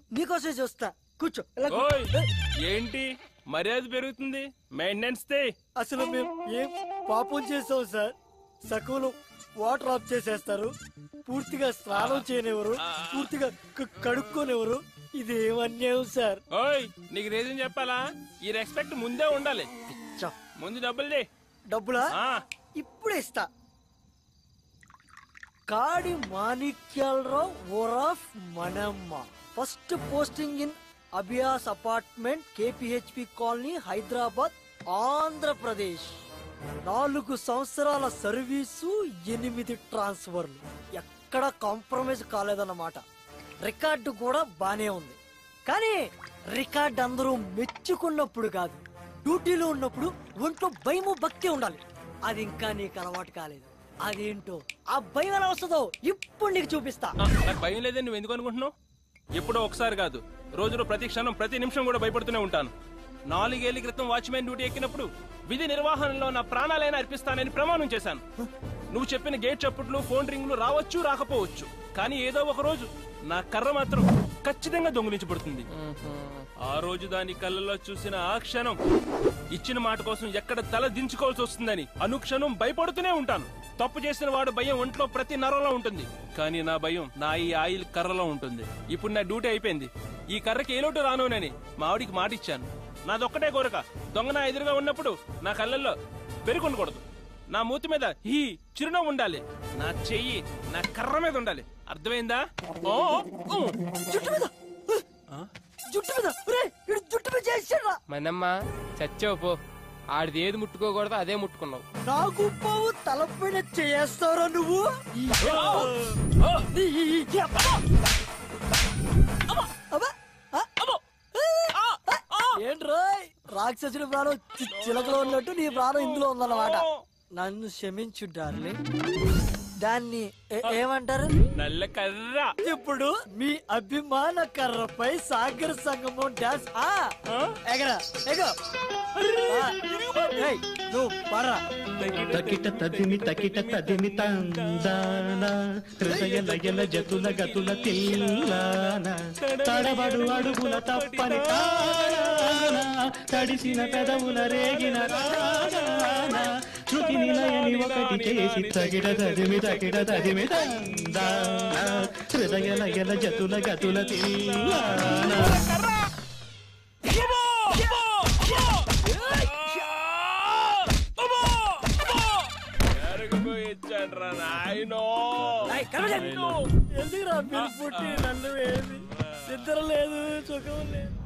నీకోసమే చూస్తా కూర్చో ఇలా కూర్చో. ఓయ్ ఏంటి మర్యాద పెరుగుతుంది మెయింటెనెన్స్ తే అసలు మేము ఏం పాపం చేసాం సార్ సకులు వాటర్ ఆఫ్ చేసేస్తారు పూర్తిగా స్నానం చేయనివ్వరు పూర్తిగా క- కడుక్కోనివ్వరు ఇది ఏం అన్యాయం సార్ ఓయ్ నీకు రీజన్ చెప్పాలా ఈ రెస్పెక్ట్ ముందే ఉండాలి చ, ముందు డబ్బులు దే డబ్బులా ఆ, ఇప్పుడే ఇస్తా కాడి మాణిక్యాలరావు ఓరాఫ్ మనమ్మ first posting in Abhiyas apartment KPHB colony Hyderabad Andhra Pradesh నాలుగు సంవత్సరాల సర్వీసు ఎనిమిది ట్రాన్స్ఫర్లు ఎక్కడ కాంప్రమైజ్ కాలేదన్నమాట రికార్డు కూడా బానే ఉంది కానీ రికార్డ్ అందరూ మెచ్చుకున్నప్పుడు కాదు డ్యూటీలో ఉన్నప్పుడు ఒంట్లో భయము భక్తి ఉండాలి అది ఇంకా నీకు అలవాటు కాలేదు అదేంటో ఆ భయం ఎలా వస్తుందో ఇప్పుడు నీకు చూపిస్తా ఆ, నాకు భయం లేదని నువ్వు ఎందుకు అనుకుంటున్నావు ఎప్పుడో ఒకసారి కాదు రోజులో ప్రతి క్షణం ప్రతి నిమిషం కూడా భయపడుతూనే ఉంటాను నాలుగేళ్ల క్రితం వాచ్మెన్ డ్యూటీ ఎక్కినప్పుడు విధి నిర్వహణలో నా ప్రాణాలైనా అర్పిస్తానని ప్రమాణం చేశాను నువ్వు చెప్పిన గేట్ చప్పుట్లు ఫోన్ రింగులు రావచ్చు రాకపోవచ్చు కానీ ఏదో ఒక రోజు నా కర్ర మాత్రం ఖచ్చితంగా దొంగిలించబడుతుంది ఆ రోజు దాని కళ్ళలో చూసిన ఆ క్షణం ఇచ్చిన మాట కోసం ఎక్కడ తల దించుకోవాల్సి వస్తుందని అనుక్షణం భయపడుతూనే ఉంటాను తప్పు చేసిన వాడు భయం ఒంట్లో ప్రతి నరంలో ఉంటుంది కానీ నా భయం నా ఈ ఆయిల్ కర్రలో ఉంటుంది ఇప్పుడు నా డ్యూటీ అయిపోయింది ఈ కర్రకి ఏ లోటు రానునని మా ఆవిడికి మాట ఇచ్చాను నాదొక్కటే కోరిక దొంగ నా ఎదురుగా ఉన్నప్పుడు నా కళ్ళల్లో పెరుగుండకూడదు నా మూతి మీద ఈ చిరునవ్వు ఉండాలి నా చెయ్యి నా కర్ర మీద ఉండాలి అర్థమైందా ఓ, ఊ. జుట్టు మీద ఆ? జుట్టు మీద ఒరేయ్, ఈడు జుట్టు మీద చేసాడా మనమ్మ చచ్చావు పో ఆడిది ఏది ముట్టుకోకూడదో అదే ముట్టుకున్నావు నాకు పావు తలపైన చేస్తారా నువ్వు ఆ! నీ అబ్బా! అబ్బా! ఆ! ఏంట్రోయ్ రాక్షసుడి ప్రాణం చి- చిలకలో ఉన్నట్టు నీ ప్రాణం ఇందులో ఉందన్నమాట నన్ను క్షమించు డార్లింగ్ దాన్ని ఏ- ఏమంటారు నల్ల కర్ర ఇప్పుడు మీ అభిమాన కర్రపై సాగర సంగమం డాన్స్ ఆ ఎగరా ఎగో ఆ, ఏయ్, నువ్వు పర్రా తకిట తదిమి తకిట తదిమి తందాన హృదయ లయల జతుల గతుల తిల్లాన తడబడు అడుగుల తప్పని తారాన తడిసిన పెదవుల రేగిన రాగాన శృతి నిలయని ఒకటి చేసి తగిడ తదిమి తకిట తదిమి తందాన హృదయ లయల జతుల గతుల తిల్లాన ఇచ్చాడ్రా నాయనో ఏయ్, కర్మ చేయి. ఎందుకురా మీరు పుట్టి నన్ను వేసి నిద్ర లేదు సుఖం లేదు